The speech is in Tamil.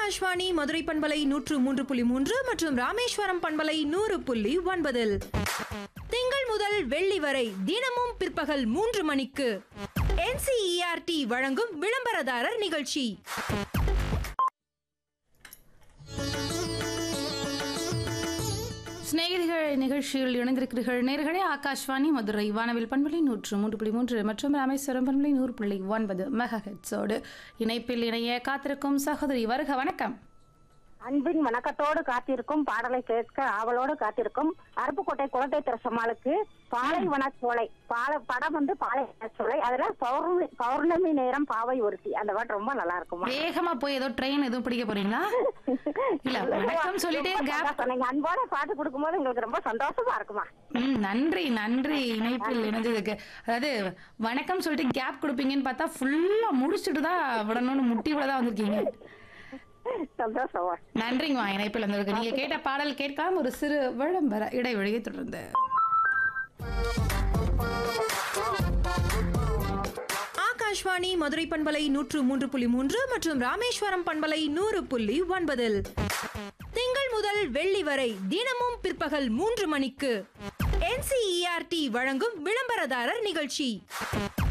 ஆகாஷ்வாணி மதுரை பண்பலை நூற்று மூன்று புள்ளி மூன்று மற்றும் ராமேஸ்வரம் பண்பலை நூறு புள்ளி ஒன்பதில் திங்கள் முதல் வெள்ளி வரை தினமும் பிற்பகல் மூன்று மணிக்கு NCERT வழங்கும் விளம்பரதாரர் நிகழ்ச்சி சிநேகிதிகள் நிகழ்ச்சியில் இணைந்திருக்கிறீர்கள் நேர்களே ஆகாஷ்வாணி மதுரை வானவில் பண்பலை நூற்று மூன்று புள்ளி மூன்று மற்றும் ராமேஸ்வரம் பண்பலை நூறு புள்ளி ஒன்பது மெகா ஹெட்ஸோடு இணைப்பில் இணைய காத்திருக்கும் சகோதரி வருக வணக்கம் அன்பின் வணக்கத்தோடு காத்திருக்கும் பாடலை கேட்க ஆவலோடு காத்திருக்கும் அருப்புக்கோட்டை குழந்தை திரசமாளுக்கு பாலைவன சோலை பால படம் வந்து பாலைவன சோலை அதுல பௌர்ணமி பௌர்ணமி நேரம் பாவை ஒருத்தி அந்த பாட்டு ரொம்ப நல்லா இருக்குமா வேகமா போய் ஏதோ ட்ரெயின் எதுவும் பிடிக்க போறீங்களா இல்ல வணக்கம் சொல்லிட்டே ரொம்ப கேப் சந்தோஷம். நீங்க அன்போட பாட்டு கொடுக்கும்போது எங்களுக்கு ரொம்ப சந்தோஷமா இருக்குமா ம் நன்றி நன்றி இணைப்பில் இணைஞ்சதுக்கு அதாவது வணக்கம் சொல்லிட்டு கேப் கொடுப்பீங்கன்னு பார்த்தா ஃபுல்லா முடிச்சுட்டு தான் விடணும்னு முட்டி விட தான் வந்திருக்கீங்க சந்தோஷமா நன்றிங்கம்மா இணைப்பில் வந்ததுக்கு நீங்க கேட்ட பாடல் கேட்கலாம் ஒரு சிறு விளம்பர இடைவெளியை தொடர்ந்து ஆகாஷ்வாணி மதுரை பண்பலை நூற்று மூன்று புள்ளி மூன்று மற்றும் ராமேஸ்வரம் பண்பலை நூறு புள்ளி ஒன்பதில் திங்கள் முதல் வெள்ளி வரை தினமும் பிற்பகல் மூன்று மணிக்கு NCERT வழங்கும் விளம்பரதாரர் நிகழ்ச்சி